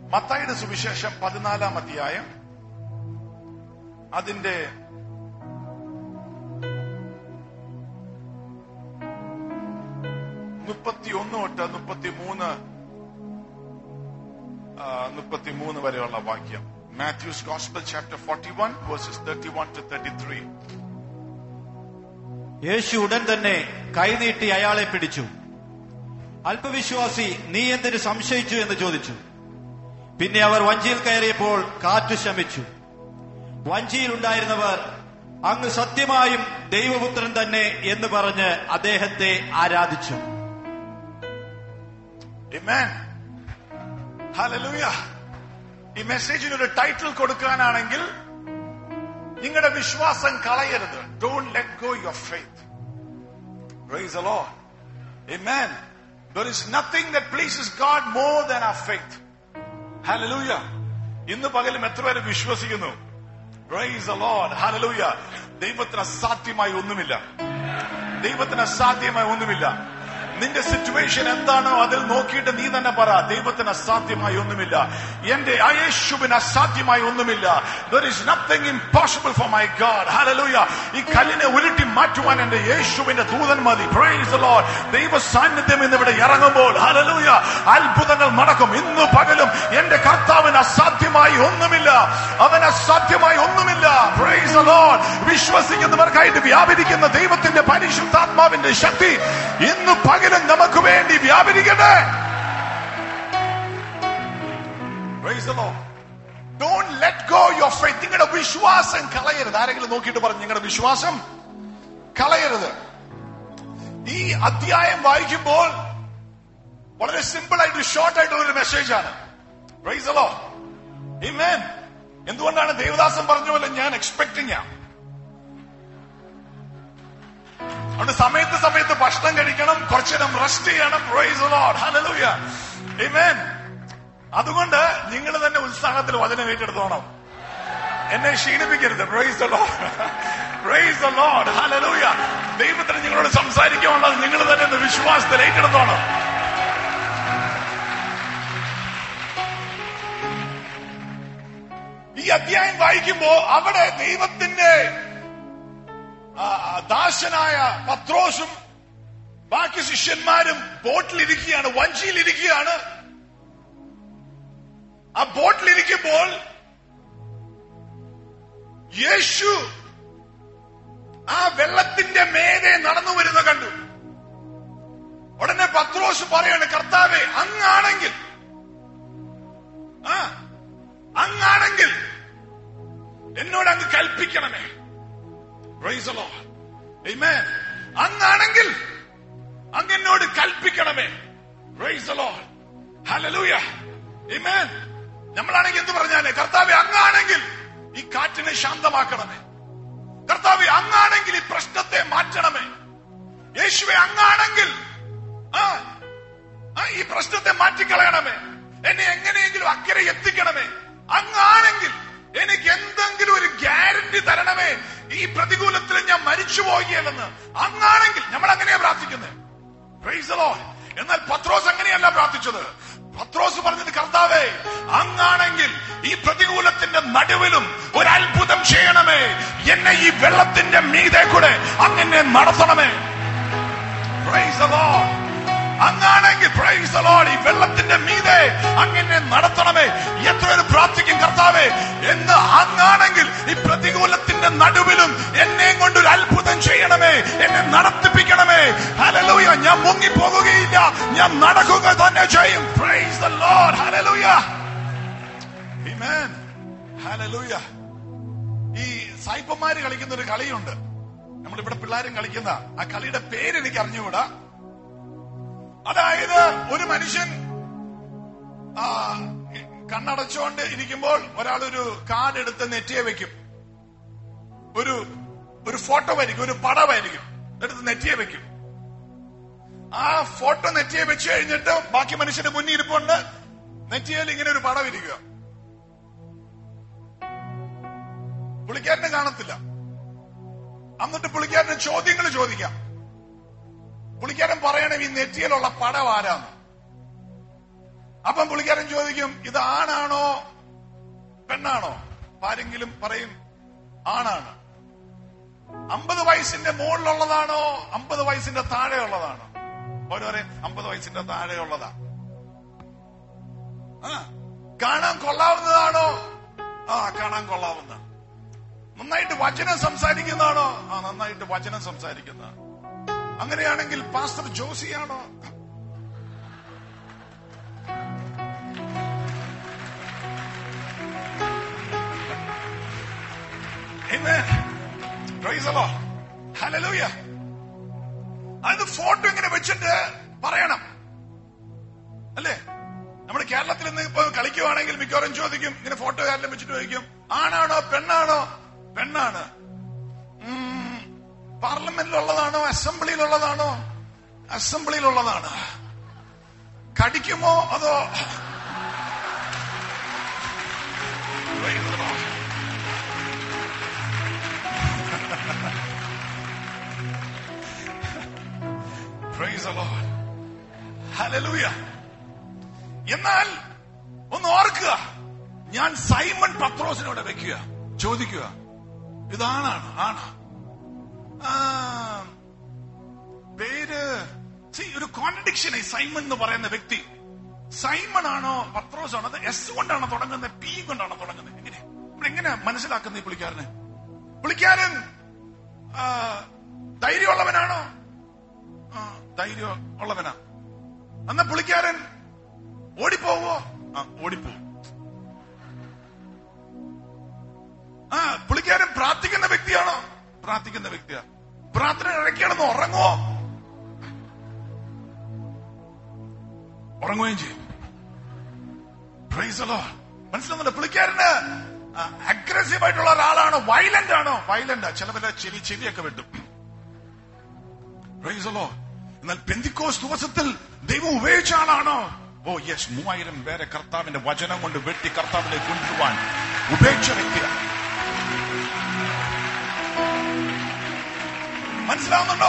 മത്തായിയുടെ സുവിശേഷം പതിനാലാം അധ്യായം അതിന്റെ മുപ്പത്തി ഒന്ന് തൊട്ട് മുപ്പത്തി മൂന്ന് മുപ്പത്തി മൂന്ന് വരെയുള്ള വാക്യം Matthew's gospel chapter forty one verses thirty one to thirty three Yesu ഉടൻ തന്നെ കൈനീട്ടി അയാളെ പിടിച്ചു അല്പവിശ്വാസി നീ എന്തിന് സംശയിച്ചു എന്ന് ചോദിച്ചു പിന്നെ അവർ വഞ്ചിയിൽ കയറിയപ്പോൾ കാറ്റ് ശമിച്ചു വഞ്ചിയിലുണ്ടായിരുന്നവർ അങ്ങ് സത്യമായും ദൈവപുത്രൻ തന്നെ എന്ന് പറഞ്ഞ് അദ്ദേഹത്തെ ആരാധിച്ചു Amen. Hallelujah. ഈ മെസ്സേജിന് ഒരു ടൈറ്റിൽ കൊടുക്കാനാണെങ്കിൽ നിങ്ങളുടെ വിശ്വാസം കളയരുത് don't let go your faith praise the Lord. Amen. There is nothing that pleases God more than our faith. Hallelujah. ഇന്ന് പകലും എത്ര പേര് വിശ്വസിക്കുന്നു പ്രൈസ് the Lord. Hallelujah. ദൈവത്തിന് അസാധ്യമായി ഒന്നുമില്ല ദൈവത്തിന് അസാധ്യമായി ഒന്നുമില്ല നിന്റെ സിറ്റുവേഷൻ എന്താണോ അതിൽ നോക്കിയിട്ട് നീ തന്നെ പറ ദൈവത്തിന് അസാധ്യമായി ഒന്നുമില്ല എന്റെ ആ യേശുവിന് അസാധ്യമായി ഒന്നുമില്ല there is nothing impossible for my God hallelujah ഈ കല്ലിനെ ഉരുട്ടി മാറ്റുവാൻ എന്റെ യേശുവിന്റെ ദൂതൻ മതി പ്രൈസ് ലോർഡ് ദൈവ സാന്നിധ്യം ഇന്ന് ഇവിടെ ഇറങ്ങുമ്പോൾ ഹല്ലേലൂയ അത്ഭുതങ്ങൾ നടക്കും ഇന്ന് പകലും എന്റെ കർത്താവിന് അസാധ്യമായി ഒന്നുമില്ല അവന് അസാധ്യമായി ഒന്നുമില്ല പ്രൈസ് ലോർഡ് വിശ്വസിക്കുന്നവർക്കായിട്ട് വ്യാപരിക്കുന്ന ദൈവത്തിന്റെ പരിശുദ്ധാത്മാവിന്റെ ശക്തി ഇന്ന് പകലും നമുക്ക് വേണ്ടി വ്യാപരിക്കട്ടെ Praise the Lord. Don't let go your faith. നിങ്ങളുടെ വിശ്വാസം കളയരുത് ആരെങ്കിലും നോക്കിയിട്ട് പറഞ്ഞു നിങ്ങളുടെ വിശ്വാസം കളയരുത് ഈ അധ്യായം വായിക്കുമ്പോൾ വളരെ സിമ്പിൾ ആയിട്ട് ഷോർട്ട് ആയിട്ടുള്ള ഒരു മെസ്സേജ് ആണ് പ്രൈസ് അലോ Amen. എന്തുകൊണ്ടാണ് ദേവദാസൻ പറഞ്ഞ പോലെ ഞാൻ എക്സ്പെക്ടിങ് ആണ് അതുകൊണ്ട് സമയത്ത് സമയത്ത് ഭക്ഷണം കഴിക്കണം കുറച്ചു നേരം റെസ്റ്റ് ചെയ്യണം പ്രൈസ് ലോഡ് ഹല്ലേലൂയ ആമേൻ അതുകൊണ്ട് നിങ്ങൾ തന്നെ ഉത്സാഹത്തിൽ വചനം ഏറ്റെടുത്തോണം എന്നെ ക്ഷീണിപ്പിക്കരുത് praise lord praise lord hallelujah ദൈവത്തിന് നിങ്ങളോട് സംസാരിക്കാനുള്ളത് നിങ്ങൾ തന്നെ ഒന്ന് വിശ്വാസത്തിൽ ഏറ്റെടുത്തോണം ഈ അധ്യായം വായിക്കുമ്പോ അവിടെ ദൈവത്തിന്റെ ആ, ദാസനായ പത്രോസും ബാക്കി ശിഷ്യന്മാരും ബോട്ടിലിരിക്കുകയാണ് വഞ്ചിയിലിരിക്കുകയാണ് ആ ബോട്ടിലിരിക്കുമ്പോൾ യേശു ആ വെള്ളത്തിന്റെ മേലെ നടന്നു വരുന്ന കണ്ടു ഉടനെ പത്രോസ് പറയാണ് കർത്താവെ അങ്ങാണെങ്കിൽ ആ അങ്ങാണെങ്കിൽ എന്നോട് അങ്ങ് കൽപ്പിക്കണമേ Praise the Lord. Amen. അങ്ങാണെങ്കിൽ അങ്ങ് എന്നോട് കൽപ്പിക്കണമേ Praise the Lord. Hallelujah. Amen. നമ്മളാണെങ്കിൽ എന്ത് പറഞ്ഞാലേ കർത്താവെ അങ്ങാണെങ്കിൽ ഈ കാറ്റിനെ ശാന്തമാക്കണമേ കർത്താവെ അങ്ങാണെങ്കിൽ ഈ പ്രശ്നത്തെ മാറ്റണമേ യേശുവെ അങ്ങാണെങ്കിൽ ആ ആ, ഈ പ്രശ്നത്തെ മാറ്റിക്കളയണമേ എന്നെ എങ്ങനെയെങ്കിലും അക്കരെ എത്തിക്കണമേ അങ്ങാണെങ്കിൽ എനിക്ക് എന്തെങ്കിലും ഒരു ഗ്യാരണ്ടി തരണമേ ഈ പ്രതികൂലത്തിൽ ഞാൻ മരിച്ചു പോവുകയല്ലെന്ന് അങ്ങാണെങ്കിൽ നമ്മൾ അങ്ങനെയാ പ്രാർത്ഥിക്കുന്നത് Praise the Lord. എന്നാൽ പത്രോസ് അങ്ങനെയല്ല പ്രാർത്ഥിച്ചത് പത്രോസ് പറഞ്ഞത് കർത്താവേ അങ്ങാണെങ്കിൽ ഈ പ്രതികൂലത്തിന്റെ നടുവിലും ഒരു അത്ഭുതം ചെയ്യണമേ എന്നെ ഈ വെള്ളത്തിന്റെ മീതെ കൂടെ അങ്ങനെ നടത്തണമേ Praise the Lord. അങ്ങാണെങ്കിൽ പ്രൈസ് the Lord. ഈ വെള്ളത്തിന്റെ മീതെ അങ്ങനെ നടത്തണമേ എത്ര പേര് പ്രാർത്ഥിക്കും കർത്താവേ എന്ന് അങ്ങാണെങ്കിൽ ഈ പ്രതികൂലത്തിന്റെ നടുവിലും എന്നെയും കൊണ്ട് ഒരു അത്ഭുതം ചെയ്യണമേ എന്നെ നടത്തിപ്പിക്കണമേ ഹലലൂയ ഞാൻ മുങ്ങിപ്പോകുകയില്ല ഞാൻ നടക്കുക തന്നെ ചെയ്യും praise the Lord. Hallelujah. Amen. Hallelujah. ഈ സായിപ്പന്മാര് കളിക്കുന്ന ഒരു കളിയുണ്ട് നമ്മളിവിടെ പിള്ളേരും കളിക്കുന്ന ആ കളിയുടെ പേര് എനിക്ക് അറിഞ്ഞുകൂടാ അതായത് ഒരു മനുഷ്യൻ ആ, കണ്ണടച്ചുകൊണ്ട് ഇരിക്കുമ്പോൾ ഒരാളൊരു കാർഡ് എടുത്ത് നെറ്റിയെ വെക്കും ഒരു ഒരു ഫോട്ടോ വരിക്കും ഒരു പടമായിരിക്കും എടുത്ത് നെറ്റിയെ വെക്കും ആ ഫോട്ടോ നെറ്റിയെ വെച്ച് കഴിഞ്ഞിട്ട് ബാക്കി മനുഷ്യന്റെ മുന്നിൽ ഇരിപ്പുണ്ട് നെറ്റിയയിൽ ഇങ്ങനെ ഒരു പടം ഇരിക്കുക പുള്ളിക്കാരനെ കാണത്തില്ല എന്നിട്ട് പുള്ളിക്കാരന് ചോദ്യങ്ങൾ ചോദിക്കാം പുള്ളിക്കാരൻ പറയണം ഈ നെറ്റിയിലുള്ള പടം ആരാന്ന് അപ്പം പുള്ളിക്കാരൻ ചോദിക്കും ഇത് ആണാണോ പെണ്ണാണോ ആരെങ്കിലും പറയും ആണാണ് അമ്പത് വയസ്സിന്റെ മുകളിലുള്ളതാണോ അമ്പത് വയസ്സിന്റെ താഴെയുള്ളതാണോ ഓരോ അമ്പത് വയസ്സിന്റെ താഴെയുള്ളതാ ആ കാണാൻ കൊള്ളാവുന്നതാണോ ആ കാണാൻ കൊള്ളാവുന്ന നന്നായിട്ട് വചനം സംസാരിക്കുന്നതാണോ ആ നന്നായിട്ട് വചനം സംസാരിക്കുന്ന അങ്ങനെയാണെങ്കിൽ പാസ്റ്റർ ജോസിയാണോ Amen. Praise the Lord. Hallelujah. അത് ഫോട്ടോ ഇങ്ങനെ വെച്ചിട്ട് പറയണം അല്ലേ നമ്മുടെ കേരളത്തിൽ നിന്ന് ഇപ്പൊ കളിക്കുവാണെങ്കിൽ മിക്കവാറും ചോദിക്കും ഇങ്ങനെ ഫോട്ടോ കാര്യം വെച്ചിട്ട് ചോദിക്കും ആണാണോ പെണ്ണാണോ പെണ്ണാണ് ഉം, പാർലമെന്റിലുള്ളതാണോ അസംബ്ലിയിലുള്ളതാണോ അസംബ്ലിയിലുള്ളതാണ് കടിക്കുമോ അതോ Praise the Lord. Praise the Lord. Hallelujah. എന്നാൽ ഒന്ന് ഓർക്കുക ഞാൻ സൈമൺ പത്രോസിനോട് വെക്കുക ചോദിക്കുക ഇതാണാണ് ആണ് ആ, പേര് see, ഒരു കോൺട്രഡിക്ഷൻ സൈമൺ എന്ന് പറയുന്ന വ്യക്തി സൈമൺ ആണോ പത്രോസ് ആണോ അത് എസ് കൊണ്ടാണോ തുടങ്ങുന്നത് പി കൊണ്ടാണോ തുടങ്ങുന്നത് എങ്ങനെ നമ്മൾ എങ്ങനെ മനസ്സിലാക്കുന്ന ഈ പുള്ളിക്കാരനെ പുള്ളിക്കാരൻ ആ, ധൈര്യമുള്ളവനാണോ ആ, ധൈര്യം ഉള്ളവനാ എന്നാ പുള്ളിക്കാരൻ ഓടിപ്പോവോ ആ ഓടിപ്പോവും ആ പുള്ളിക്കാരൻ പ്രാർത്ഥിക്കുന്ന വ്യക്തിയാണോ പ്രാർത്ഥിക്കുന്ന വ്യക്തിയാ പ്രാർത്ഥന ഇടയ്ക്കാണെന്ന് ഉറങ്ങുവോ ഉറങ്ങുകയും ചെയ്യും Praise the Lord. മനസ്സിലാവുന്നുണ്ട് പുള്ളിക്കാരന് അഗ്രസീവ് ആയിട്ടുള്ള ഒരാളാണോ വയലന്റ് ആണോ വയലന്റ് ചിലവരെ ചെവി ചെവിയൊക്കെ വെട്ടും Praise the Lord. എന്നാൽ പെന്തിക്കോസ് ദിവസത്തിൽ ദൈവം ഉപയോഗിച്ച ആളാണോ ഓ യെസ് മൂവായിരം പേരെ കർത്താവിന്റെ വചനം കൊണ്ട് വെട്ടി കർത്താവിലേക്ക് കൊണ്ടുപോവാൻ ഉപേക്ഷ വ്യക്തിയാണ് മനസ്സിലാവുന്നുണ്ടോ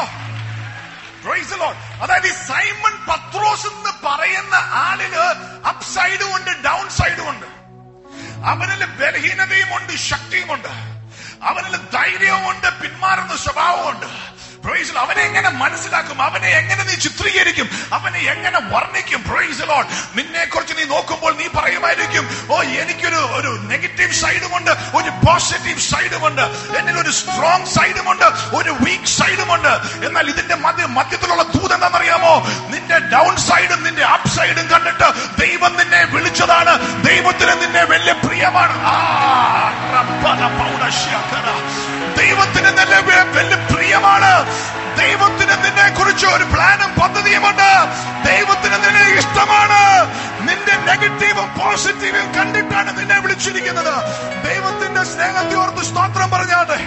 Praise the Lord. അതായത് ഈ സൈമൺ പത്രോസ് എന്ന് പറയുന്ന ആളിന് അപ് സൈഡും ഉണ്ട് ഡൗൺ സൈഡും ഉണ്ട് അവനിൽ ബലഹീനതയുമുണ്ട് ശക്തിയുമുണ്ട് അവനിൽ ധൈര്യവുമുണ്ട് പിന്മാറുന്ന സ്വഭാവമുണ്ട് Praise the Lord. അവനെ എങ്ങനെ മനസ്സിലാക്കും അവനെ എങ്ങനെ നീ ചിത്രീകരിക്കും അവനെ എങ്ങനെ വർണ്ണിക്കും പ്രൈസ് ലോഡ് നിന്നെ കുറിച്ച് നീ നോക്കുമ്പോൾ നീ പറയുമായിരിക്കും ഓ എനിക്കൊരു ഒരു നെഗറ്റീവ് സൈഡുമുണ്ട് ഒരു പോസിറ്റീവ് സൈഡുമുണ്ട് എന്നിൽ ഒരു സ്ട്രോങ് സൈഡുമുണ്ട് ഒരു വീക്ക് സൈഡുമുണ്ട് എന്നാൽ ഇതിന്റെ മധ്യ മധ്യത്തിലുള്ള ദൂത് എന്താണെന്നറിയാമോ നിന്റെ ഡൗൺ സൈഡും നിന്റെ അപ്പ് സൈഡും കണ്ടിട്ട് ദൈവം നിന്നെ വിളിച്ചതാണ് ദൈവത്തിന് നിന്നെ വലിയ പ്രിയമാണ് ആ, റബ്ബന പൗഡശ്യക്കര. ദൈവത്തിന് നിന്നെ വെ- വലിയ പ്രിയമാണ് ദൈവത്തിന് നിന്നെ കുറിച്ച് ഒരു പ്ലാനും പദ്ധതിയുമുണ്ട് ദൈവത്തിന് നിന്നെ ഇഷ്ടമാണ് നിന്റെ നെഗറ്റീവും പോസിറ്റീവും കണ്ടിട്ടാണ് നിന്നെ വിളിച്ചിരിക്കുന്നത് ദൈവത്തിന്റെ സ്നേഹത്തെ ഓർത്ത് സ്തോത്രം പറഞ്ഞാട്ടെ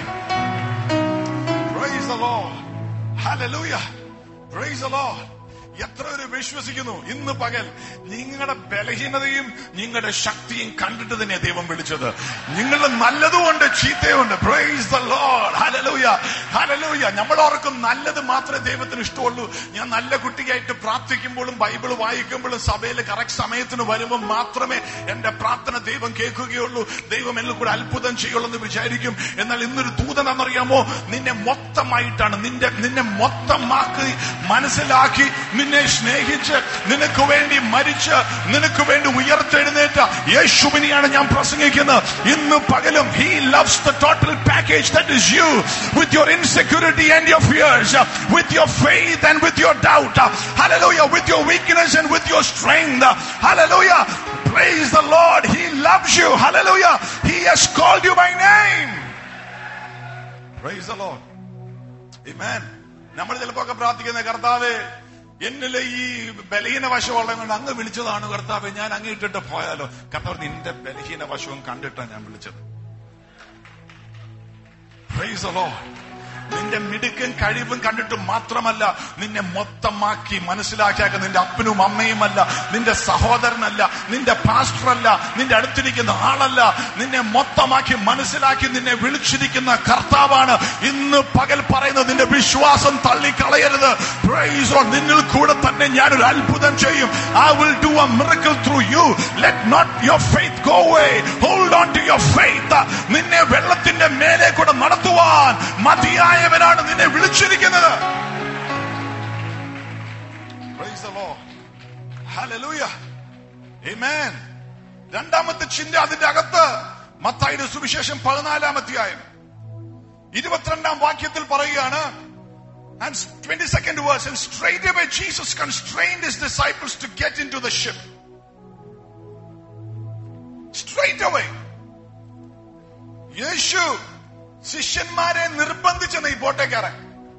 Praise the Lord. Hallelujah. Praise the Lord. എത്ര പേര് വിശ്വസിക്കുന്നു ഇന്ന് പകൽ നിങ്ങളുടെ ബലഹീനതയും നിങ്ങളുടെ ശക്തിയും കണ്ടിട്ട് തന്നെ ദൈവം വിളിച്ചത് നിങ്ങളുടെ നല്ലതുമുണ്ട് ചീത്തയുണ്ട് praise the lord hallelujah hallelujah നമ്മൾ ഓർക്കും നല്ലത് മാത്രമേ ദൈവത്തിന് ഇഷ്ടമുള്ളൂ ഞാൻ നല്ല കുട്ടിയായിട്ട് പ്രാർത്ഥിക്കുമ്പോഴും ബൈബിൾ വായിക്കുമ്പോഴും സഭയിൽ കറക്റ്റ് സമയത്തിന് വരുമ്പോൾ മാത്രമേ എന്റെ പ്രാർത്ഥന ദൈവം കേൾക്കുകയുള്ളൂ ദൈവം എല്ലാം കൂടെ അത്ഭുതം ചെയ്യുള്ളൂ എന്ന് വിചാരിക്കും എന്നാൽ ഇന്നൊരു ദൂതൻ എന്നറിയാമോ നിന്നെ മൊത്തമായിട്ടാണ് നിന്റെ നിന്നെ മൊത്തമാക്കി മനസ്സിലാക്കി നിന്നെ സ്നേഹിച്ച് നിനക്ക് വേണ്ടി മരിച്ച് നിനക്ക് വേണ്ടി ഉയർത്തെഴുന്നേറ്റ യേശുവിനെയാണ് ഞാൻ പ്രസംഗിക്കുന്നത് ഇന്ന് പകലും he loves the total package that is you with your insecurity and your fears with your faith and with your doubt hallelujah with your weakness and with your strength hallelujah Praise the Lord. He loves you. Hallelujah. He has called you by name. Praise the Lord. Amen. നമ്മൾ ചിലപ്പോ ഒക്കെ പ്രാർത്ഥിക്കുന്ന കർത്താവ് എന്നിലെ ഈ ബലഹീന വശമുള്ള കൊണ്ട് അങ്ങ് വിളിച്ചതാണ് കർത്താവ് ഞാൻ അങ്ങ് ഇട്ടിട്ട് പോയാലോ കർത്താവ് നിന്റെ ബലഹീന വശവും കണ്ടിട്ടാണ് ഞാൻ വിളിച്ചത് Praise the Lord. നിന്റെ മിടുക്കും കഴിവും കണ്ടിട്ട് മാത്രമല്ല നിന്നെ മൊത്തമാക്കി മനസ്സിലാക്കിയാക്ക നിന്റെ അപ്പനും അമ്മയുമല്ല നിന്റെ സഹോദരനല്ല നിന്റെ പാസ്റ്ററല്ല നിന്റെ അടുത്തിരിക്കുന്ന ആളല്ല നിന്നെ മൊത്തമാക്കി മനസ്സിലാക്കി നിന്നെ വിളിച്ചിരിക്കുന്ന കർത്താവാണ് ഇന്ന് പകൽ പറയുന്നത് നിന്റെ വിശ്വാസം തള്ളിക്കളയരുത് Praise God. നിന്നിൽ കൂടെ തന്നെ ഞാനൊരു അത്ഭുതം ചെയ്യും I will do a miracle through you let not your faith go away hold on to your faith നിന്നെ വെള്ളത്തിന്റെ മേലെ കൂടെ നടത്തുവാൻ മതിയായവനാണ് നിന്നെ വിളിച്ചിരിക്കുന്നത് Praise the Lord. Hallelujah. Amen. രണ്ടാമത്തെ ചിന്ത അതിന്റെ അകത്ത് മത്തായിയുടെ സുവിശേഷം പതിനാലാം അധ്യായം ഇരുപത്തിരണ്ടാം വാക്യത്തിൽ പറയുകയാണ് And 22nd verse, and straightway Jesus constrained his disciples to get into the ship. Straight away. യേശു ശിഷ്യന്മാരെ നിർബന്ധിച്ചെന്ന് ഈ ബോട്ടെ കയറാൻ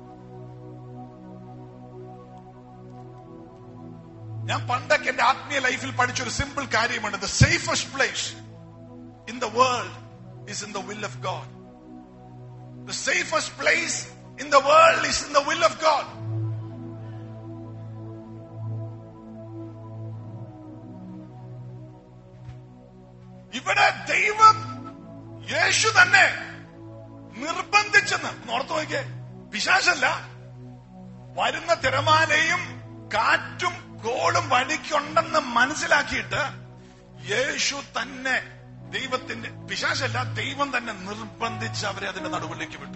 ഞാൻ പണ്ടൊക്കെ എന്റെ ആത്മീയ ലൈഫിൽ പഠിച്ചൊരു സിമ്പിൾ കാര്യമുണ്ട് the safest place in the world is in the will of God the safest place in the world is in the will of God. ഇവിടെ ദൈവം യേശു തന്നെ നിർബന്ധിച്ചെന്ന് ഓർത്തു നോക്കിയേ പിശാശല്ല വരുന്ന തിരമാലയും കാറ്റും കോളും വഴിക്കുണ്ടെന്ന് മനസ്സിലാക്കിയിട്ട് യേശു തന്നെ ദൈവത്തിന്റെ പിശാശല്ല ദൈവം തന്നെ നിർബന്ധിച്ച് അവരെ അതിന്റെ നടുവിലേക്ക് വിട്ടു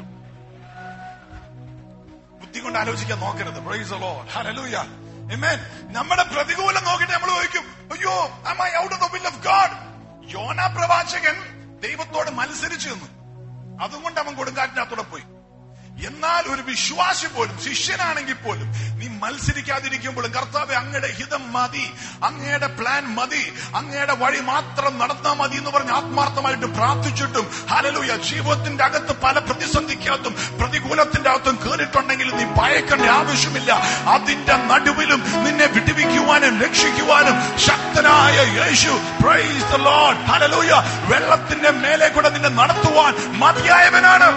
ബുദ്ധി കൊണ്ട് ആലോചിക്കാൻ നോക്കരുത് പ്രൈസ് ലോർഡ് ഹല്ലേലൂയ ആമേൻ നമ്മുടെ പ്രതികൂലം നോക്കിയിട്ട് നമ്മൾ ചോദിക്കും അയ്യോ am I out of the will of God യോന പ്രവാചകൻ ദൈവത്തോട് മത്സരിച്ചു നിന്നു അതുകൊണ്ട് അവൻ കൊടുങ്കാറ്റിനകത്തൂടെ പോയി എന്നാൽ ഒരു വിശ്വാസി പോലും ശിഷ്യനാണെങ്കിൽ പോലും നീ മത്സരിക്കാതിരിക്കുമ്പോഴും കർത്താവ് അങ്ങയുടെ ഹിതം മതി അങ്ങയുടെ പ്ലാൻ മതി അങ്ങയുടെ വഴി മാത്രം നടന്നാൽ മതി എന്ന് പറഞ്ഞ് ആത്മാർത്ഥമായിട്ട് പ്രാർത്ഥിച്ചിട്ടും ഹലലൂയ ജീവിതത്തിന്റെ അകത്ത് പല പ്രതിസന്ധിക്കകത്തും പ്രതികൂലത്തിന്റെ അകത്തും കയറിയിട്ടുണ്ടെങ്കിൽ നീ ഭയക്കേണ്ട ആവശ്യമില്ല അതിന്റെ നടുവിലും നിന്നെ വിടുവിക്കുവാനും രക്ഷിക്കുവാനും ശക്തനായ Yesu praise the lord hallelujah വെള്ളത്തിന്റെ മേലെ കൂടെ നിന്നെ നടത്തുവാൻ മതിയായവനാണ്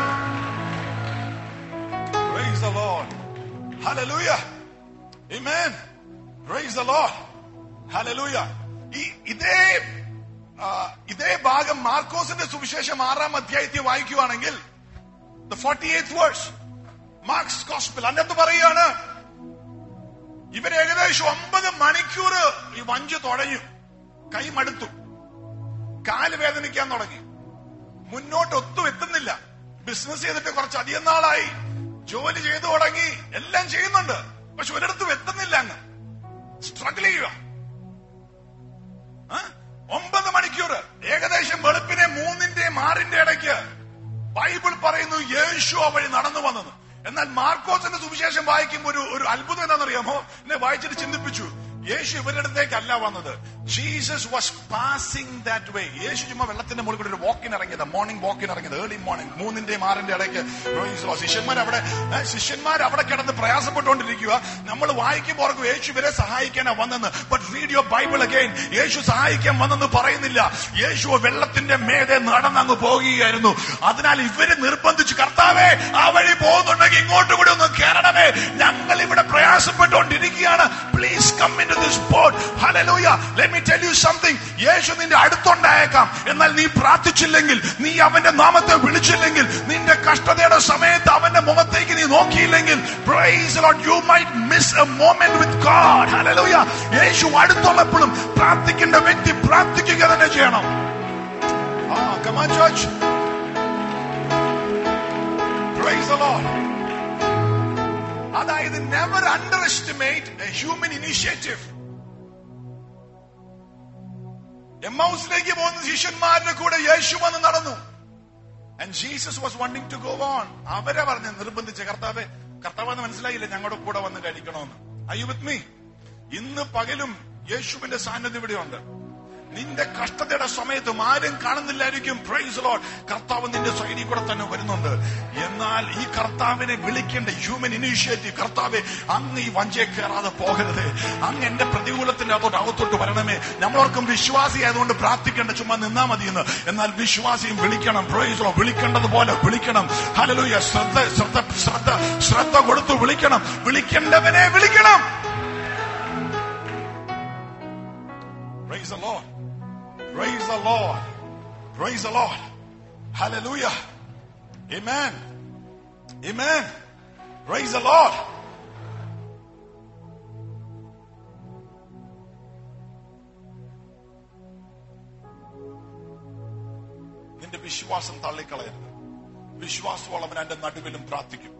Praise the Lord. Hallelujah. Amen. Praise the Lord. Hallelujah. ഈ ഇതേ ആ, ഇതേ ഭാഗം മാർക്കോസിന്റെ സുവിശേഷം ആറാം അധ്യായത്തിൽ വായിക്കുവാണെങ്കിൽ the forty eighth verse Mark's gospel അതിനകത്ത് പറയുകയാണ് ഇവർ ഏകദേശം ഒമ്പത് മണിക്കൂർ ഈ വഞ്ചി തുടങ്ങി കൈ മടുത്തു കാല് വേദനിക്കാൻ തുടങ്ങി മുന്നോട്ട് ഒത്തും എത്തുന്നില്ല ബിസിനസ് ചെയ്തിട്ട് കുറച്ച് അധികം നാളായി ജോലി ചെയ്തു തുടങ്ങി എല്ലാം ചെയ്യുന്നുണ്ട് പക്ഷെ ഒരിടത്തും എത്തുന്നില്ല അങ്ങ് സ്ട്രഗിൾ ചെയ്യുക ആ? ഒമ്പത് മണിക്കൂർ ഏകദേശം വെളുപ്പിനെ മൂന്നിന്റെയും ആറിന്റെ ഇടയ്ക്ക് ബൈബിൾ പറയുന്നു യേശു ആ വഴി നടന്നു വന്നത് എന്നാൽ മാർക്കോസിന്റെ സുവിശേഷം വായിക്കുമ്പോൾ ഒരു ഒരു അത്ഭുതം എന്താണെന്നറിയാമോ എന്നെ വായിച്ചിട്ട് ചിന്തിപ്പിച്ചു യേശു ഇവരുടെ അടുത്തേക്കല്ല വന്നത് Jesus was passing that way Yesu ചുമ്മാ വെള്ളത്തിന്റെ മുകളിൽ കൂടി ഒരു വാക്കിന് ഇറങ്ങിയത് മോർണിംഗ് വാക്കിന് ഇറങ്ങിയത് ഏർലി മോർണിംഗ് മൂന്നിന്റെയും ആറിന്റെ ഇടയ്ക്ക് Praise the Lord. ശിഷ്യന്മാർ അവിടെ ഏ, ശിഷ്യന്മാർ അവിടെ കിടന്ന് പ്രയാസപ്പെട്ടുകൊണ്ടിരിക്കുക നമ്മൾ വായിക്കുമ്പോൾ ഓർക്കും യേശു ഇവരെ സഹായിക്കാനാ വന്നെന്ന് but read your Bible again Yesu സഹായിക്കാൻ വന്നെന്ന് പറയുന്നില്ല യേശു വെള്ളത്തിന്റെ മേതെ നടന്നങ്ങ് പോകുകയായിരുന്നു അതിനാൽ ഇവര് നിർബന്ധിച്ച് കർത്താവേ ആ വഴി പോകുന്നുണ്ടെങ്കിൽ ഇങ്ങോട്ട് കൂടി ഒന്ന് കയറണമേ ഞങ്ങൾ ഇവിടെ പ്രയാസപ്പെട്ടുകൊണ്ടിരിക്കുകയാണ് please come in to this boat hallelujah let me tell you something Yesu നിന്റെ അടുത്തുണ്ടായേക്കാം എന്നാൽ നീ പ്രാർത്ഥിച്ചില്ലെങ്കിൽ നീ അവന്റെ നാമത്തെ വിളിച്ചില്ലെങ്കിൽ നിന്റെ കഷ്ടതയുടെ സമയത്ത് അവന്റെ മുഖത്തേക്ക് നീ നോക്കിയില്ലെങ്കിൽ praise lord you might miss a moment with God hallelujah Yesu അടുത്തുള്ളപ്പോഴും പ്രാർത്ഥിക്കേണ്ട വ്യക്തി പ്രാർത്ഥിക്കുക തന്നെ ചെയ്യണം ആ come on church praise the lord അതായത് never underestimate a human initiative എമ്മൗസിലേക്ക് പോകുന്ന ശിഷ്യന്മാരുടെ കൂടെ യേശു വന്ന് നടന്നു and Jesus was wanting to go on അവരെ പറഞ്ഞ് നിർബന്ധിച്ച കർത്താവ് കർത്താവെന്ന് മനസ്സിലായില്ല ഞങ്ങളുടെ കൂടെ വന്ന് കഴിക്കണമെന്ന് ഐ വിത്ത് മീ ഇന്ന് പകലും യേശുവിന്റെ സാന്നിധ്യം ഇവിടെയുണ്ട് നിന്റെ കഷ്ടതയുടെ സമയത്തും ആരും കാണുന്നില്ലായിരിക്കും പ്രൈസ് ലോഡ് കർത്താവ് നിന്റെ സൈഡിൽ കൂടെ തന്നെ വരുന്നുണ്ട് എന്നാൽ ഈ കർത്താവിനെ വിളിക്കേണ്ട ഹ്യൂമൻ ഇനീഷ്യേറ്റീവ് കർത്താവെ അങ്ങ് ഈ വഞ്ചയെ കയറാതെ പോകരുത് അങ്ങ് എന്റെ പ്രതികൂലത്തിന്റെ അകത്തോട്ട് അകത്തോട്ട് വരണമേ നമ്മളോർക്കും വിശ്വാസി ആയതുകൊണ്ട് പ്രാർത്ഥിക്കേണ്ട ചുമ്മാ നിന്നാ മതിയെന്ന് എന്നാൽ വിശ്വാസിയും വിളിക്കണം പ്രൈസ് ലോ വിളിക്കേണ്ടതുപോലെ വിളിക്കണം ഹലലൂയ ശ്രദ്ധ ശ്രദ്ധ ശ്രദ്ധ ശ്രദ്ധ കൊടുത്തു വിളിക്കണം വിളിക്കേണ്ടവനെ വിളിക്കണം Praise the Lord. Praise the Lord. Praise the Lord. Hallelujah. Amen. Amen. Praise the Lord. നിന്റെ വിശ്വാസം തള്ളിക്കളയരുത് വിശ്വാസമുള്ളവൻ എന്റെ നടുവിലും പ്രാർത്ഥിക്കും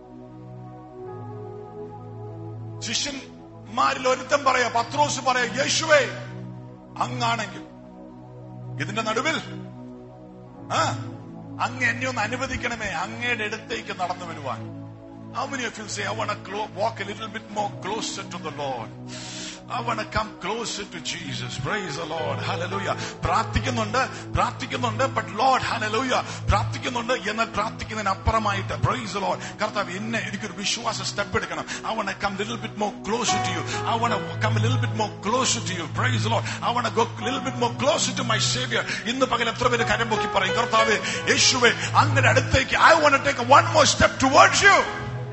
ശിഷ്യന്മാരിൽ ഒരുത്തൻ പറയാ പത്രോസ് പറയാ യേശുവേ അങ്ങാണെങ്കിൽ ഇതിന്റെ നടുവിൽ ആ അങ്ങ് എന്നെ ഒന്ന് അനുവദിക്കണമേ അങ്ങയുടെ അടുത്തേക്ക് നടന്നു വരുവാൻ How many of you say, I want to clo- walk a little bit more closer to the Lord? I want to come closer to Jesus. Praise the Lord. Hallelujah. പ്രാർത്ഥിക്കുന്നുണ്ട് പ്രാർത്ഥിക്കുന്നുണ്ട് ബട്ട് ലോഡ് ഹലലൂയ പ്രാർത്ഥിക്കുന്നുണ്ട് എന്നാൽ പ്രാർത്ഥിക്കുന്നതിന് അപ്പുറമായിട്ട് price load കർത്താവ് എന്നെ എനിക്കൊരു വിശ്വാസ step എടുക്കണം I want come little bit more close to you I want come little bit more close to you praise lord I want go little bit more close to my saviour ഇന്ന് പകൽ എത്ര പേര് കരം പൊക്കി പറയും കർത്താവ് യേശുവെ അങ്ങനെ അടുത്തേക്ക് I want take one more step towards you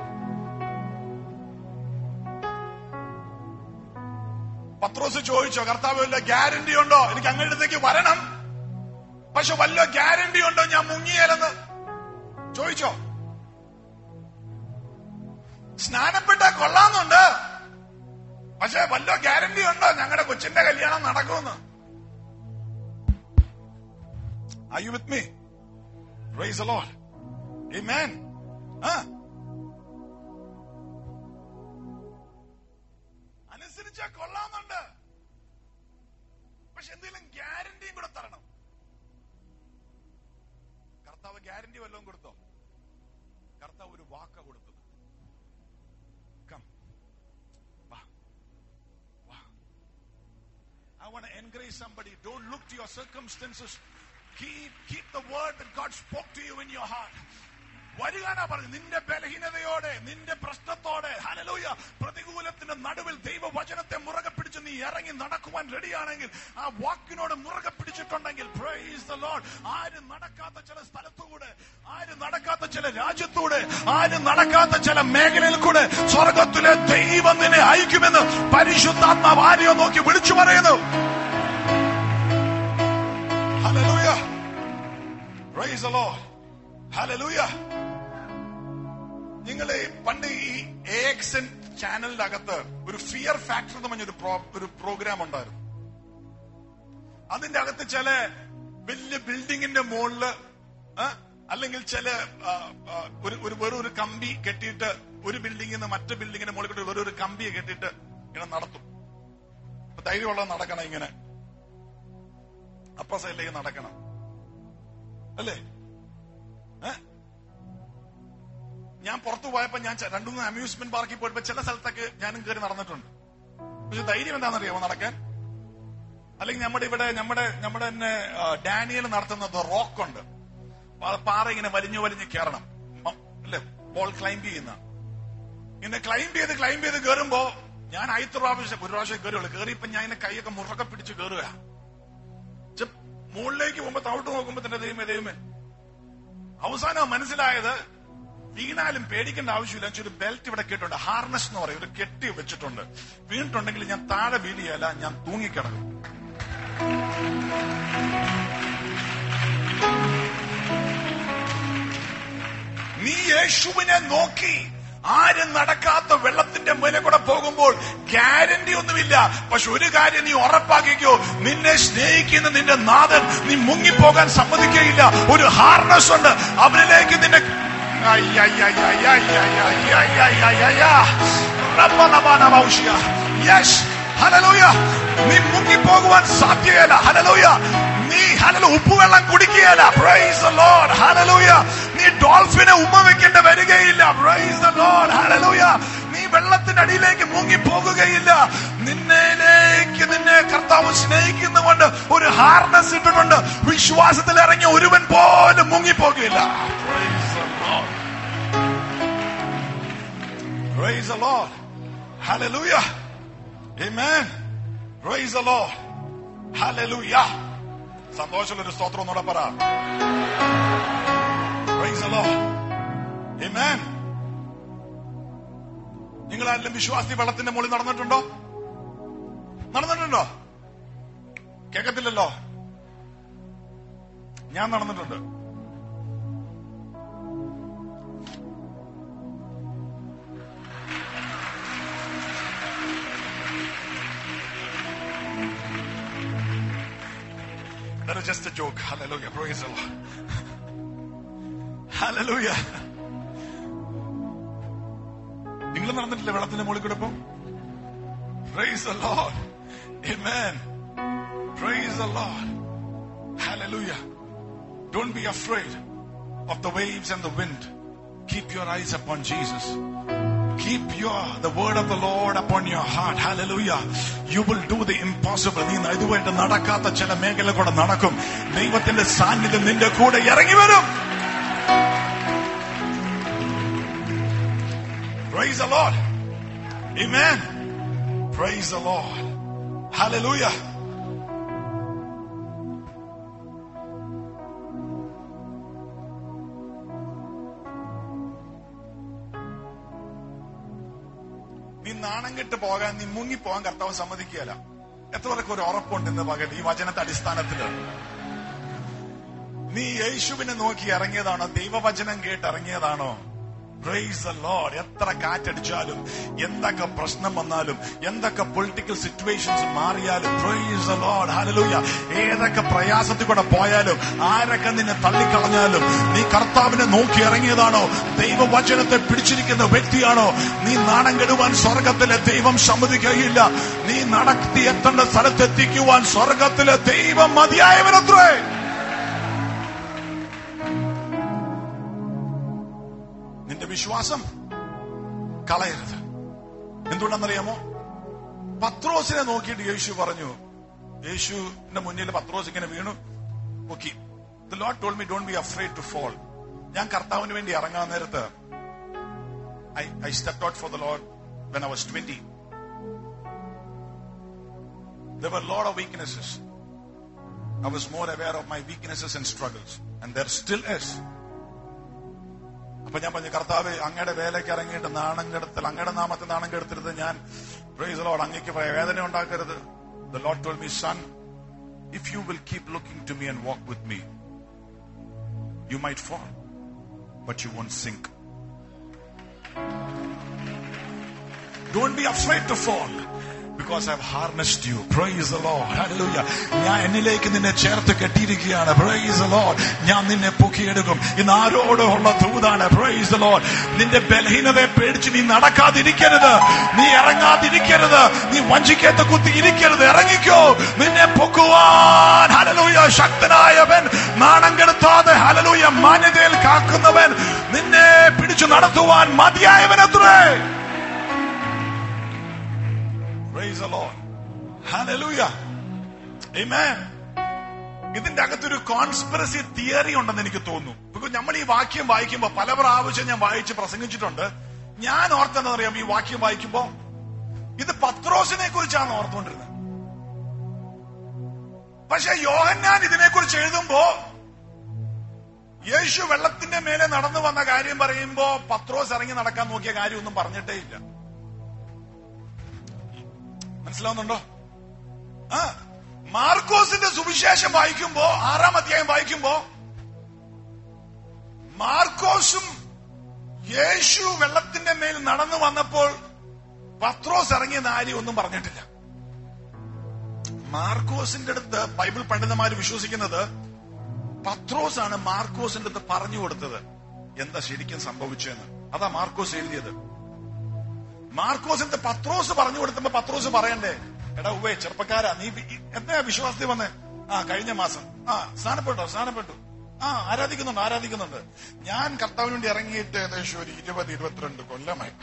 Pathros ചോദിച്ചോ കർത്താവ് വല്ല ഗ്യാരണ്ടി ഉണ്ടോ എനിക്ക് അങ്ങനെ അടുത്തേക്ക് വരണം പക്ഷെ വല്ല ഗ്യാരണ്ടി ഉണ്ടോ ഞാൻ മുങ്ങിയാലെന്ന് ചോദിച്ചോ സ്നാനപ്പെട്ട കൊള്ളാന്നുണ്ട് പക്ഷെ വല്ല ഗ്യാരണ്ടി ഉണ്ടോ ഞങ്ങളുടെ കൊച്ചിന്റെ കല്യാണം നടക്കുമെന്ന് Are you with me? Praise the Lord. Amen. Huh? അനുസരിച്ചാ കൊള്ളാന്നുണ്ട് പക്ഷെ എന്തെങ്കിലും ഗ്യാരണ്ടിയും കൂടെ തരണം കർത്താവ് ഗ്യാരണ്ടി വല്ലതും കൊടുത്തോ കർത്താവ് ഒരു വാക്ക കൊടുത്തത് കം വാ വാ I want to encourage somebody. Don't look to your circumstances. Keep, keep the word that God spoke to you in your heart. വരികാനാ പറഞ്ഞു നിന്റെ ബലഹീനതയോടെ നിന്റെ പ്രശ്നത്തോടെ ഹലലൂയ പ്രതികൂലത്തിന്റെ നടുവിൽ ദൈവവചനത്തെ മുറുകെ പിടിച്ച് നീ ഇറങ്ങി നടക്കുവാൻ റെഡിയാണെങ്കിൽ ആ വാക്കിനോട് മുറുകെ പിടിച്ചിട്ടുണ്ടെങ്കിൽ പ്രൈസ് ദ ലോർഡ് ആരും നടക്കാത്ത ചില സ്ഥലത്തുകൂടെ ആരും നടക്കാത്ത ചില രാജ്യത്തൂടെ ആരും നടക്കാത്ത ചില മേഖലയിൽ കൂടെ സ്വർഗത്തിലെ ദൈവം നിന്നെ അയക്കുമെന്ന് പരിശുദ്ധാത്മാവ് ആരെയോ നോക്കി വിളിച്ചു പറയുന്നു hallelujah praise the lord hallelujah നിങ്ങൾ പണ്ട് ഈ എക്സൻ ചാനലിന്റെ അകത്ത് ഒരു ഫിയർ ഫാക്ടർ എന്ന് പറഞ്ഞൊരു പ്രോ- ഒരു പ്രോഗ്രാം ഉണ്ടായിരുന്നു അതിന്റെ അകത്ത് ചില വലിയ ബിൽഡിങ്ങിന്റെ മുകളില് ആ, അല്ലെങ്കിൽ ചില ആ, ആ, ഒരു ഒരു വെറും ഒരു കമ്പി കെട്ടിയിട്ട് ഒരു ബിൽഡിങ്ങിൽ നിന്ന് മറ്റു ബിൽഡിങ്ങിന്റെ മുകളിൽ കൂടി വെറും ഒരു കമ്പിയെ കെട്ടിയിട്ട് ഇങ്ങനെ നടത്തും അപ്പൊ ധൈര്യമുള്ള നടക്കണം ഇങ്ങനെ അപ്പ സൈഡിലേക്ക് നടക്കണം അല്ലേ ഏ? ഞാൻ പുറത്തു പോയപ്പോ ഞാൻ ചെ- രണ്ടു മൂന്ന് അമ്യൂസ്മെന്റ് പാർക്കിൽ പോയപ്പോ ചില സ്ഥലത്തൊക്കെ ഞാനും കയറി നടന്നിട്ടുണ്ട് പക്ഷെ ധൈര്യം എന്താണെന്നറിയാമോ നടക്കാൻ അല്ലെങ്കിൽ നമ്മുടെ ഇവിടെ നമ്മുടെ നമ്മുടെ തന്നെ ആ, ഡാനിയൽ നടത്തുന്ന ദ റോക്ക് ഉണ്ട് പാ- പാറ ഇങ്ങനെ വലിഞ്ഞു വലിഞ്ഞ് കയറണം മ- അല്ലേ ബോൾ ക്ലൈംബ് ചെയ്യുന്ന ഇങ്ങനെ ക്ലൈംബ് ചെയ്ത് ക്ലൈംബ് ചെയ്ത് കയറുമ്പോ ഞാൻ ആയിരത്തി പ്രാവശ്യം ഒരു പ്രാവശ്യം കയറുള്ളൂ കയറിയപ്പോ ഞാൻ ഇങ്ങനെ കൈയൊക്കെ മുറക്കെ പിടിച്ച് കയറുക പക്ഷെ മുകളിലേക്ക് പോകുമ്പോ തവിട്ട് നോക്കുമ്പോ തന്നെ ദൈവമേ ദൈവമേ അവസാനം മനസ്സിലായത് വീണാലും പേടിക്കേണ്ട ആവശ്യമില്ല എന്ന് വെച്ചാൽ ഒരു ബെൽറ്റ് ഇവിടെ കെട്ടുണ്ട് ഹാർനസ് എന്ന് പറയും ഒരു കെട്ടി വെച്ചിട്ടുണ്ട് വീണിട്ടുണ്ടെങ്കിൽ ഞാൻ താഴെ വീഴിയല്ല ഞാൻ തൂങ്ങിക്കിടക്കും നീ യേശുവിനെ നോക്കി ആരും നടക്കാത്ത വെള്ളത്തിന്റെ മേലെ കൂടെ പോകുമ്പോൾ ഗ്യാരണ്ടി ഒന്നുമില്ല പക്ഷെ ഒരു കാര്യം നീ ഉറപ്പാക്കിക്കോ നിന്നെ സ്നേഹിക്കുന്ന നിന്റെ നാഥൻ നീ മുങ്ങിപ്പോകാൻ സമ്മതിക്കുകയില്ല ഒരു ഹാർനസ് ഉണ്ട് അവനിലേക്ക് നിന്നെ യെസ് ഹലലൂയ നീ മുങ്ങിപ്പോകുവാൻ സാധ്യതയല്ല ഹലലൂയ നീ ഹലല ഉപ്പുവെള്ളം കുടിക്കുകയല്ല പ്രൈസ് ദ ലോർഡ് ഹലലൂയ നീ ഡോൾഫിനെ ഉമ്മ വെക്കേണ്ട വരികയില്ല പ്രൈസ് ദ ലോർഡ് ഹലലൂയ നീ വെള്ളത്തിന്റെ അടിയിലേക്ക് മുങ്ങി പോകുകയില്ല നിന്നിലേക്ക് നിന്നെ കർത്താവ് സ്നേഹിക്കുന്നതുകൊണ്ട് ഇട്ടിട്ടുണ്ട് ഒരു ഹാർനസ് ഇട്ടിട്ടുണ്ട് വിശ്വാസത്തിൽ ഇറങ്ങി ഒരുവൻ പോലും മുങ്ങിപ്പോകില്ല Praise the Lord. Hallelujah. Amen. Praise the Lord. Hallelujah. സന്തോഷമുള്ള ഒരു സ്തോത്രം ഒന്നുകൂടെ പറ Praise the Lord. Amen. നിങ്ങൾ ആരെങ്കിലും വിശ്വാസി വെള്ളത്തിന്റെ മുകളിൽ നടന്നിട്ടുണ്ടോ നടന്നിട്ടുണ്ടോ കേക്കത്തില്ലല്ലോ ഞാൻ നടന്നിട്ടുണ്ട് That is just a joke. Hallelujah. Praise the Lord. Hallelujah. നിങ്ങൾ നടന്നിട്ടില്ല വെള്ളത്തിന്റെ മുകളിൽ കൂടെ ഇപ്പൊ Praise the Lord. Amen. Praise the Lord. Hallelujah. Don't be afraid of the waves and the wind. Keep your eyes upon Jesus. Keep your the word of the Lord upon your heart. Hallelujah. You will do the impossible. നീ ഇതുമായിട്ട് നടക്കാത്ത ചില മേഖല കൂടെ നടക്കും ദൈവത്തിന്റെ സാന്നിധ്യം നിന്റെ കൂടെ ഇറങ്ങി വരും Praise the Lord. Amen. Praise the Lord. Hallelujah. നീ നാണം കെട്ട് പോകാൻ നീ മുങ്ങിപ്പോകാൻ കർത്താവ് സമ്മതിക്കുകയല്ല എത്ര പേർക്ക് ഒരു ഉറപ്പുണ്ട് ഇന്ന് പകൽ ഈ വചനത്തെ അടിസ്ഥാനത്തില് നീ യേശുവിനെ നോക്കി ഇറങ്ങിയതാണോ ദൈവവചനം കേട്ട് ഇറങ്ങിയതാണോ പ്രൈസ് ദ ലോർഡ് എത്ര കാറ്റടിച്ചാലും എന്തൊക്കെ പ്രശ്നം വന്നാലും എന്തൊക്കെ പൊളിറ്റിക്കൽ സിറ്റുവേഷൻസ് മാറിയാലും പ്രൈസ് ദ ലോർഡ് ഹല്ലേലൂയ ഏതൊക്കെ പ്രയാസത്തിൽ കൂടെ പോയാലും ആരൊക്കെ നിന്നെ തള്ളിക്കളഞ്ഞാലും നീ കർത്താവിനെ നോക്കി ഇറങ്ങിയതാണോ ദൈവവചനത്തെ പിടിച്ചിരിക്കുന്ന വ്യക്തിയാണോ നീ നാണം കെടുവാൻ സ്വർഗത്തിലെ ദൈവം സമ്മതിക്കുകയില്ല നീ നടത്തി എത്തേണ്ട സ്ഥലത്തെത്തിക്കുവാൻ സ്വർഗത്തിലെ ദൈവം മതിയായവനത്രേ നിന്റെ വിശ്വാസം കളയരുത് എന്തുകൊണ്ടെന്നറിയാമോ പത്രോസിനെ നോക്കിയിട്ട് യേശു പറഞ്ഞു യേശുവിന്റെ മുന്നിൽ പത്രോസ് ഇങ്ങനെ വീണു okay the lord told me don't be afraid to fall ഞാൻ കർത്താവിന് വേണ്ടി ഇറങ്ങാൻ നേരത്ത് I I step out for the lord when I was twenty There were a lot of weaknesses. I was more aware of my weaknesses and struggles. And there still is. അപ്പൊ ഞാൻ പറഞ്ഞു കർത്താവ് അങ്ങയുടെ വേലയ്ക്ക് ഇറങ്ങിയിട്ട് നാണം കെടുത്തൽ അങ്ങയുടെ നാമത്തെ നാണം കെടുത്തരുത് ഞാൻ പ്രൈസ് ലോഡ് അങ്ങക്ക് വേദന ഉണ്ടാക്കരുത് the lord told me son if you will keep looking to me and walk with me you might fall but you won't sink Don't be afraid to fall. Because I've harnessed you. Praise the Lord. Hallelujah. ഞാൻ എന്നിലേക്ക് നിന്നെ ചേർത്ത് കെട്ടിയിരിക്കുകയാണ് price the Lord. ഞാൻ നിന്നെ പൊക്കിയെടുക്കും ഇന്ന് ആരോടുള്ള ദൂതാണ് പ്രൈസ് the Lord. നിന്റെ ബലഹീനതയെ പേടിച്ച് നീ നടക്കാതിരിക്കരുത് നീ ഇറങ്ങാതിരിക്കരുത് നീ വഞ്ചിക്കത്ത് കുത്തി ഇരിക്കരുത് ഇറങ്ങിക്കോ നിന്നെ പൊക്കുവാൻ ഹലലൂയ ശക്തനായവൻ നാണം കെടുത്താതെ ഹലലൂയ മാന്യതയിൽ കാക്കുന്നവൻ നിന്നെ പിടിച്ചു നടത്തുവാൻ മതിയായവൻ അത്രേ Praise the Lord. Hallelujah. Amen. ഇതിന്റെ അകത്തൊരു കോൺസ്പിറസി തിയറി ഉണ്ടെന്ന് എനിക്ക് തോന്നുന്നു ബിക്കോസ് നമ്മൾ ഈ വാക്യം വായിക്കുമ്പോ പല പ്രാവശ്യം ഞാൻ വായിച്ച് പ്രസംഗിച്ചിട്ടുണ്ട് ഞാൻ ഓർത്തെന്താ അറിയാം ഈ വാക്യം വായിക്കുമ്പോ ഇത് പത്രോസിനെ കുറിച്ചാണ് ഓർത്തുകൊണ്ടിരുന്നത് പക്ഷെ യോഹന്നാൻ ഇതിനെക്കുറിച്ച് എഴുതുമ്പോ യേശു വെള്ളത്തിന്റെ മേലെ നടന്നു വന്ന കാര്യം പറയുമ്പോ പത്രോസ് ഇറങ്ങി നടക്കാൻ നോക്കിയ കാര്യമൊന്നും പറഞ്ഞിട്ടേ ഇല്ല മനസ്സിലാവുന്നുണ്ടോ ആ മാർക്കോസിന്റെ സുവിശേഷം വായിക്കുമ്പോ ആറാം അധ്യായം വായിക്കുമ്പോ മാർക്കോസും യേശു വെള്ളത്തിന്റെ മേൽ നടന്നു വന്നപ്പോൾ പത്രോസ് ഇറങ്ങിയ കാര്യം ഒന്നും പറഞ്ഞിട്ടില്ല മാർക്കോസിന്റെ അടുത്ത് ബൈബിൾ പണ്ഡിതന്മാർ വിശ്വസിക്കുന്നത് പത്രോസ് ആണ് മാർക്കോസിന്റെ അടുത്ത് പറഞ്ഞു കൊടുത്തത് എന്താ ശരിക്കും സംഭവിച്ചതെന്ന് അതാ മാർക്കോസ് എഴുതിയത് മാർക്കോസിന്റെ പത്രോസ് പറഞ്ഞു കൊടുത്തപ്പോ പത്രോസ് പറയണ്ടേ എടാ ഉവേ ചെറുപ്പക്കാരാ നീ വി- എന്താ വിശ്വാസത്തിൽ വന്നേ ആ കഴിഞ്ഞ മാസം ആ സ്നാനപ്പെട്ടോ സ്നാനപ്പെട്ടു ആ ആരാധിക്കുന്നുണ്ട് ആരാധിക്കുന്നുണ്ട് ഞാൻ കർത്താവിന് വേണ്ടി ഇറങ്ങിയിട്ട് ഏകദേശം ഒരു ഇരുപത് ഇരുപത്തിരണ്ട് കൊല്ലമായി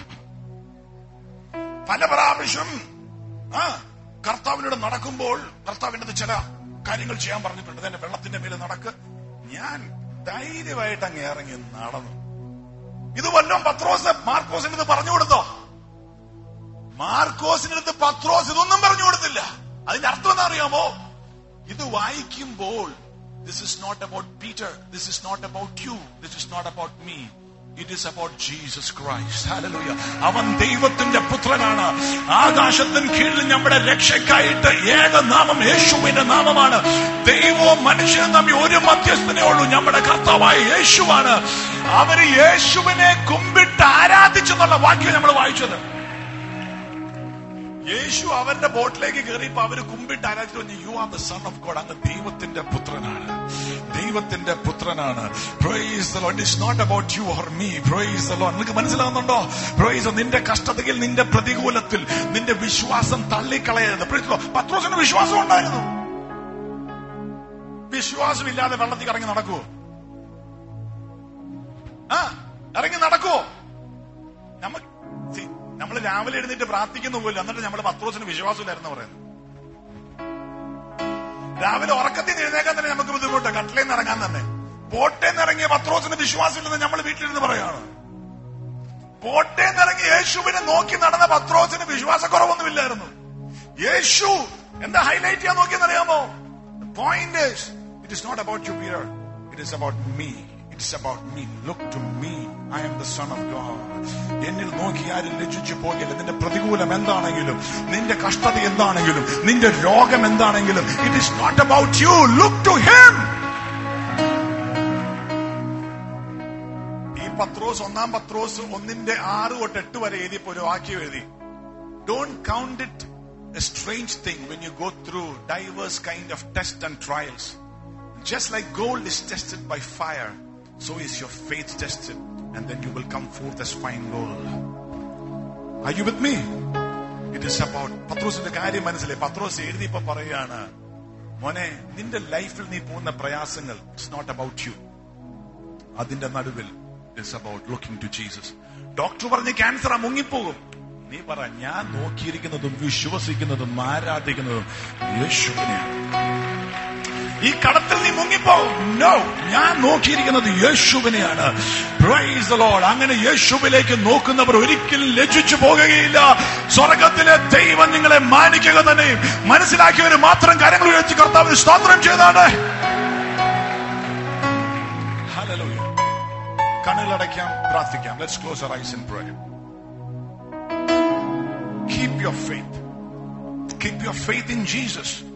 പല പ്രാവശ്യം ആ കർത്താവിനോട് നടക്കുമ്പോൾ കർത്താവിന്റെ അടുത്ത് ചില കാര്യങ്ങൾ ചെയ്യാൻ പറഞ്ഞിട്ടുണ്ട് തന്നെ വെള്ളത്തിന്റെ മേലെ നടക്ക് ഞാൻ ധൈര്യമായിട്ട് അങ്ങ് ഇറങ്ങി നടന്നു ഇത് വല്ലതും പത്രോസ് മാർക്കോസിന് ഇത് പറഞ്ഞു കൊടുത്തോ മാർക്കോസിനടുത്ത് പത്രോസ് ഇതൊന്നും പറഞ്ഞു കൊടുത്തില്ല അതിന്റെ അർത്ഥം എന്താ അറിയാമോ ഇത് വായിക്കുമ്പോൾ this is not about Peter this is not about you this is not about me it is about Jesus Christ hallelujah അവൻ ദൈവത്തിന്റെ പുത്രനാണ് ആകാശത്തിന് കീഴിൽ നമ്മുടെ രക്ഷയ്ക്കായിട്ട് ഏക നാമം യേശുവിന്റെ നാമമാണ് ദൈവവും മനുഷ്യനും തമ്മിൽ ഒരു മധ്യസ്ഥനേ ഉള്ളൂ നമ്മുടെ കർത്താവായ യേശുവാണ് അവര് യേശുവിനെ കുമ്പിട്ട് ആരാധിച്ചെന്നുള്ള വാക്യം നമ്മൾ വായിച്ചത് യേശു അവരുടെ ബോട്ടിലേക്ക് കയറിയപ്പോ അവര് കുമ്പിട്ട് ആരാധിച്ചു പറഞ്ഞു you are the son of God അങ്ങ് ദൈവത്തിന്റെ പുത്രനാണ് ദൈവത്തിന്റെ പുത്രനാണ് praise the lord it's not about you or me praise the lord നിങ്ങൾക്ക് മനസ്സിലാവുന്നുണ്ടോ പ്രൈസ് നിന്റെ കഷ്ടതയിൽ നിന്റെ പ്രതികൂലത്തിൽ നിന്റെ വിശ്വാസം തള്ളിക്കളയരുത് Praise the Lord. പത്രോസിന് വിശ്വാസം ഉണ്ടായിരുന്നു വിശ്വാസമില്ലാതെ വെള്ളത്തിൽ ഇറങ്ങി നടക്കുവോ ആ ഇറങ്ങി നടക്കുവോ നമുക്ക് നമ്മൾ രാവിലെ എഴുന്നേറ്റ് പ്രാർത്ഥിക്കുന്ന പോലും എന്നിട്ട് നമ്മൾ പത്രോസിന് വിശ്വാസമില്ലായിരുന്നു പറയുന്നത് രാവിലെ ഉറക്കത്തിൽ നിന്ന് എഴുന്നേക്കാൻ തന്നെ നമുക്ക് ബുദ്ധിമുട്ട് കട്ടിലേന്ന് നിന്ന് ഇറങ്ങാൻ തന്നെ പോട്ടേന്ന് ഇറങ്ങിയ പത്രോസിന് വിശ്വാസമില്ലെന്ന് നമ്മൾ വീട്ടിലിരുന്ന് പറയാണ് പോട്ടേന്ന് ഇറങ്ങി യേശുവിനെ നോക്കി നടന്ന പത്രോസിന് വിശ്വാസക്കുറവൊന്നുമില്ലായിരുന്നു യേശു എന്താ ഹൈലൈറ്റ് ചെയ്യാൻ നോക്കിയെന്നറിയാമോ point it is not about you Peter it is about me it is about me look to me I am the son of God എന്നിൽ നോക്കി ആരും ലജ്ജിച്ചു പോകില്ല നിന്റെ പ്രതികൂലം എന്താണെങ്കിലും നിന്റെ കഷ്ടത എന്താണെങ്കിലും നിന്റെ രോഗം എന്താണെങ്കിലും it is not about you look to him ഈ പത്രോസ് ഒന്നാം പത്രോസ് ഒന്നിന്റെ ആറ് തൊട്ട് എട്ട് വരെ എഴുതിയപ്പോ ഒരു വാക്യം എഴുതി don't count it a strange thing when you go through divers kind of test and trials Just like gold is tested by fire, so is your faith tested, and then you will come forth as fine gold. Are you with me? It is about പത്രോസിന്റെ കാര്യം മനസ്സിലായി പത്രോസ് എഴുതിയപ്പോ പറയാണ് മോനെ നിന്റെ ലൈഫിൽ നീ പോകുന്ന പ്രയാസങ്ങൾ ഇറ്റ്സ് നോട്ട് അബൌട്ട് യു അതിന്റെ നടുവിൽ it's about looking to Jesus doctor പറഞ്ഞ് ക്യാൻസർ ആ മുങ്ങിപ്പോകും നീ പറ ഞാൻ നോക്കിയിരിക്കുന്നതും വിശ്വസിക്കുന്നതും ആരാധിക്കുന്നതും യേശുവിനെയാണ് ഈ കടത്തിൽ നീ മുങ്ങിപ്പോകും നോ ഞാൻ നോക്കിയിരിക്കുന്നത് യേശുവിനെയാണ് പ്രൈസ് ലോഡ് അങ്ങനെ യേശുവിലേക്ക് നോക്കുന്നവർ ഒരിക്കലും ലജ്ജിച്ചു പോകുകയില്ല സ്വർഗത്തിലെ ദൈവം നിങ്ങളെ മാനിക്കുക തന്നെ മനസ്സിലാക്കിയവർ മാത്രം കാര്യങ്ങൾ ഉയർത്തി കർത്താവിന് സ്തോത്രം ചെയ്താണ് Hallelujah. കണ്ണുകളടയ്ക്കാം പ്രാർത്ഥിക്കാം let's close our eyes in prayer keep your faith keep your faith in Jesus